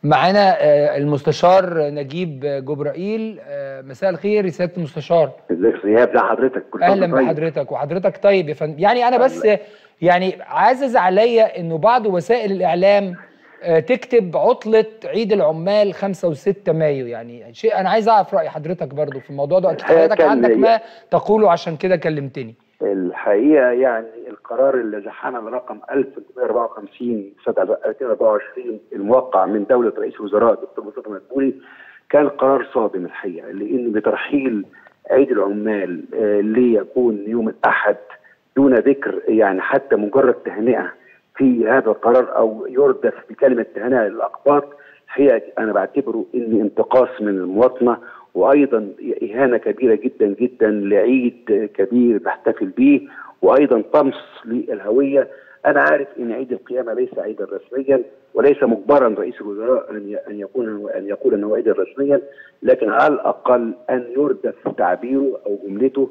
معانا آه، المستشار نجيب جبرائيل آه، مساء الخير يا سياده المستشار ازيك يا ايهاب ده حضرتك كل سنة اهلا وأنت طيب. بحضرتك وحضرتك طيب يا فندم يعني انا بس يعني عازز عليا انه بعض وسائل الاعلام آه، تكتب عطله عيد العمال 5 و6 مايو يعني شيء انا عايز اعرف راي حضرتك برضو في الموضوع ده اكيد الحقيقة حضرتك كان عندك ليا- ما تقوله عشان كده كلمتني الحقيقه يعني القرار الذي حمل رقم 1354 سنه 2024 الموقع من دوله رئيس الوزراء الدكتور مصطفى مدبولي كان قرار صادم الحقيقه لان بترحيل عيد العمال آه، ليكون يوم الاحد دون ذكر يعني حتى مجرد تهنئه في هذا القرار او يردف بكلمه تهنئه للاقباط الحقيقه انا بعتبره ان انتقاص من المواطنه وايضا اهانه كبيره جدا جدا لعيد كبير نحتفل به وايضا طمس للهويه انا عارف ان عيد القيامه ليس عيدا رسميا وليس مجبرا رئيس الوزراء ان ان يكون ان يقول انه عيدا رسميا لكن على الاقل ان يردف تعبيره او جملته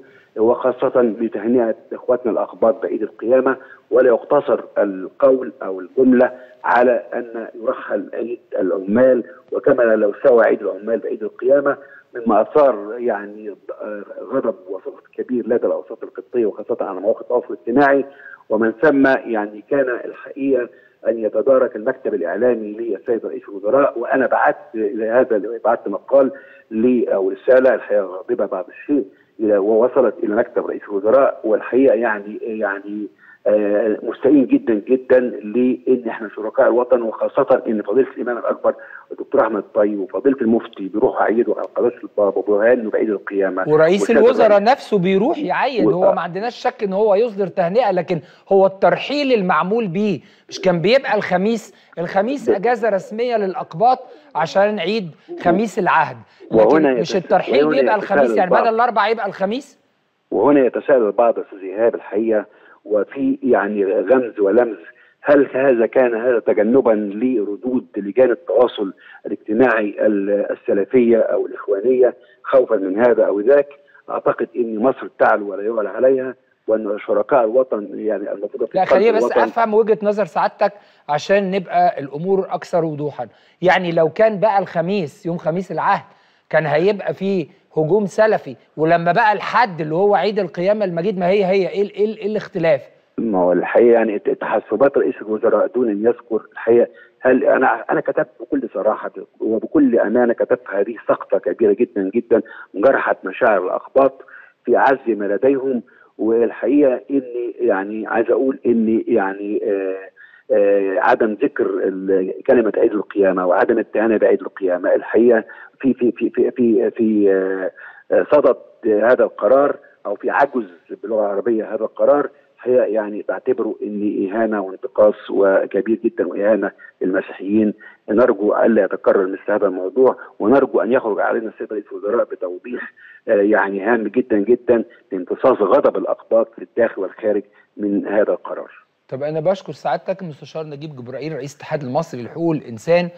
وخاصة بتهنئة إخواتنا الأقباط بعيد القيامة ولا يقتصر القول أو الجملة على أن يرحل عيد العمال وكما لو سوى عيد العمال بعيد القيامة مما أثار يعني غضب وسخط كبير لدى الأوساط القبطية وخاصة على مواقع التواصل الاجتماعي ومن ثم يعني كان الحقيقة أن يتدارك المكتب الإعلامي للسيد رئيس الوزراء وأنا بعثت إلى هذا بعثت مقال لي أو رسالة الحقيقة غاضبة بعض الشيء الى ووصلت الى مكتب رئيس الوزراء والحقيقه يعني يعني آه مستائين جدا جدا لان احنا شركاء الوطن وخاصه ان فضيله الامام الاكبر الدكتور احمد طيب وفضيله المفتي بيروحوا يعيدوا على قداسه البابا وبيهنوا بعيد القيامه ورئيس والسيد الوزراء الرئيس- نفسه بيروح يعيد و- هو ما عندناش شك ان هو يصدر تهنئه لكن هو الترحيل المعمول بيه مش كان بيبقى الخميس الخميس اجازه رسميه للاقباط عشان عيد خميس العهد وهنا لكن مش يتس- الترحيل وهنا بيبقى يتساءل الخميس يعني البعض. بدل الاربع يبقى الخميس وهنا يتساءل البعض يا استاذ ايهاب الحقيقه وفي يعني غمز ولمز هل هذا كان هذا تجنبا لردود لجان التواصل الاجتماعي ال- السلفيه او الاخوانيه خوفا من هذا او ذاك اعتقد ان مصر تعلو ولا يعلى عليها وان شركاء الوطن يعني المفروض في لا قلب خليني بس الوطن افهم وجهه نظر سعادتك عشان نبقى الامور اكثر وضوحا يعني لو كان بقى الخميس يوم خميس العهد كان هيبقى فيه هجوم سلفي ولما بقى الحد اللي هو عيد القيامه المجيد ما هي هي ايه ال- ايه, ال- إيه الاختلاف ما هو الحقيقه يعني تحسبات رئيس الوزراء دون ان يذكر الحقيقه هل انا انا كتبت بكل صراحه وبكل امانه كتبت هذه سقطه كبيره جدا جدا جرحت مشاعر الاقباط في اعز ما لديهم والحقيقه اني يعني عايز اقول اني يعني آه آه عدم ذكر ال- كلمه عيد القيامه وعدم التهانه بعيد القيامه الحقيقه في في في في في, في آه آه صدد هذا القرار او في عجز باللغه العربيه هذا القرار الحقيقه يعني بعتبره ان اهانه وانتقاص وكبير جدا واهانه للمسيحيين نرجو الا يتكرر مثل هذا الموضوع ونرجو ان يخرج علينا السيد رئيس الوزراء بتوضيح آه، يعني هام جدا جدا لامتصاص غضب الاقباط في الداخل والخارج من هذا القرار. طب انا بشكر سعادتك المستشار نجيب جبرائيل رئيس الاتحاد المصري لحقوق الانسان